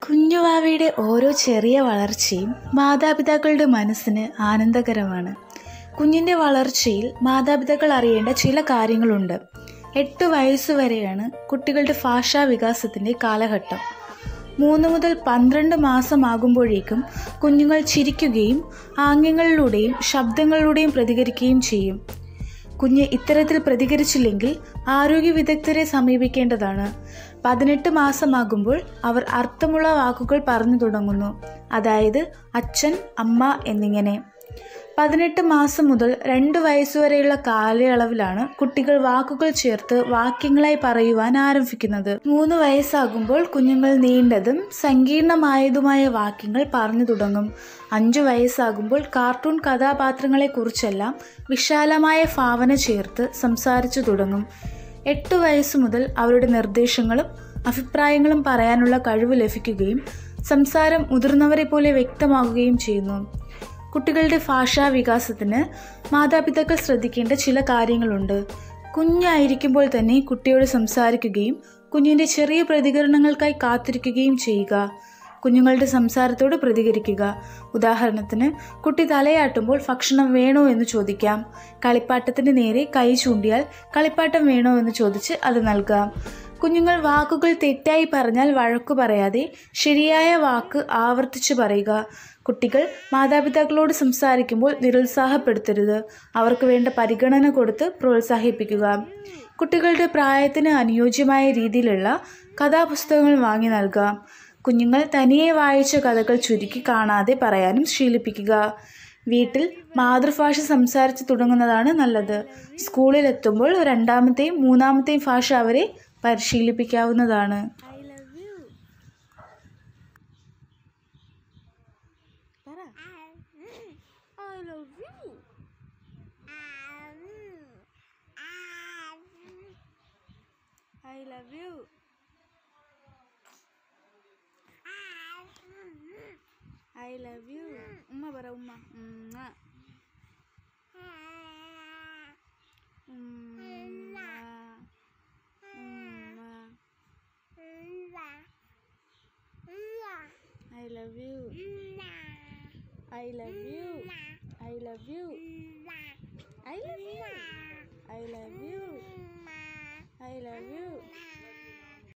കുഞ്ഞുവാവയുടെ ഓരോ ചെറിയ വളർച്ചയും മാതാപിതാക്കളുടെ മനസ്സിന് ആനന്ദകരമാണ് കുഞ്ഞിൻ്റെ വളർച്ചയിൽ മാതാപിതാക്കൾ അറിയേണ്ട ചില കാര്യങ്ങളുണ്ട് എട്ട് വയസ്സ് വരെയാണ് കുട്ടികളുടെ ഭാഷാ വികാസത്തിൻ്റെ കാലഘട്ടം മൂന്ന് മുതൽ പന്ത്രണ്ട് മാസമാകുമ്പോഴേക്കും കുഞ്ഞുങ്ങൾ ചിരിക്കുകയും ആംഗ്യങ്ങളിലൂടെയും ശബ്ദങ്ങളിലൂടെയും പ്രതികരിക്കുകയും ചെയ്യും കുഞ്ഞ് ഇത്തരത്തിൽ പ്രതികരിച്ചില്ലെങ്കിൽ ആരോഗ്യ വിദഗ്ധരെ സമീപിക്കേണ്ടതാണ് പതിനെട്ട് മാസമാകുമ്പോൾ അവർ അർത്ഥമുള്ള വാക്കുകൾ പറഞ്ഞു തുടങ്ങുന്നു അതായത് അച്ഛൻ അമ്മ എന്നിങ്ങനെ പതിനെട്ട് മാസം മുതൽ രണ്ട് വയസ്സുവരെയുള്ള കാലയളവിലാണ് കുട്ടികൾ വാക്കുകൾ ചേർത്ത് വാക്യങ്ങളായി പറയുവാൻ ആരംഭിക്കുന്നത് മൂന്ന് വയസ്സാകുമ്പോൾ കുഞ്ഞുങ്ങൾ നീണ്ടതും സങ്കീർണമായതുമായ വാക്യങ്ങൾ പറഞ്ഞു തുടങ്ങും അഞ്ചു വയസ്സാകുമ്പോൾ കാർട്ടൂൺ കഥാപാത്രങ്ങളെക്കുറിച്ചെല്ലാം വിശാലമായ ഭാവന ചേർത്ത് സംസാരിച്ചു തുടങ്ങും എട്ട് വയസ്സ് മുതൽ അവരുടെ നിർദ്ദേശങ്ങളും അഭിപ്രായങ്ങളും പറയാനുള്ള കഴിവ് ലഭിക്കുകയും സംസാരം മുതിർന്നവരെ പോലെ വ്യക്തമാകുകയും ചെയ്യുന്നു കുട്ടികളുടെ ഭാഷാ വികാസത്തിന് മാതാപിതാക്കൾ ശ്രദ്ധിക്കേണ്ട ചില കാര്യങ്ങളുണ്ട് കുഞ്ഞായിരിക്കുമ്പോൾ തന്നെ കുട്ടിയോട് സംസാരിക്കുകയും കുഞ്ഞിൻ്റെ ചെറിയ പ്രതികരണങ്ങൾക്കായി കാത്തിരിക്കുകയും ചെയ്യുക കുഞ്ഞുങ്ങളുടെ സംസാരത്തോട് പ്രതികരിക്കുക ഉദാഹരണത്തിന് കുട്ടി തലയാട്ടുമ്പോൾ ഭക്ഷണം വേണോ എന്ന് ചോദിക്കാം കളിപ്പാട്ടത്തിന് നേരെ കൈ ചൂണ്ടിയാൽ കളിപ്പാട്ടം വേണോ എന്ന് ചോദിച്ച് അത് നൽകാം കുഞ്ഞുങ്ങൾ വാക്കുകൾ തെറ്റായി പറഞ്ഞാൽ വഴക്കു പറയാതെ ശരിയായ വാക്ക് ആവർത്തിച്ച് പറയുക കുട്ടികൾ മാതാപിതാക്കളോട് സംസാരിക്കുമ്പോൾ നിരുത്സാഹപ്പെടുത്തരുത് അവർക്ക് വേണ്ട പരിഗണന കൊടുത്ത് പ്രോത്സാഹിപ്പിക്കുക കുട്ടികളുടെ പ്രായത്തിന് അനുയോജ്യമായ രീതിയിലുള്ള കഥാപുസ്തകങ്ങൾ വാങ്ങി നൽകാം കുഞ്ഞുങ്ങൾ തനിയെ വായിച്ച കഥകൾ ചുരുക്കി കാണാതെ പറയാനും ശീലിപ്പിക്കുക വീട്ടിൽ മാതൃഭാഷ സംസാരിച്ച് തുടങ്ങുന്നതാണ് നല്ലത് സ്കൂളിലെത്തുമ്പോൾ രണ്ടാമത്തെയും മൂന്നാമത്തെയും ഭാഷ അവരെ പരിശീലിപ്പിക്കാവുന്നതാണ് I love you I love you ഉമ്മ പറ ഉമ്മ ഉമ്മ. ഉമ്മ. ഉമ്മ. I love you. I love you. I love you. I love you. I love you. I love you.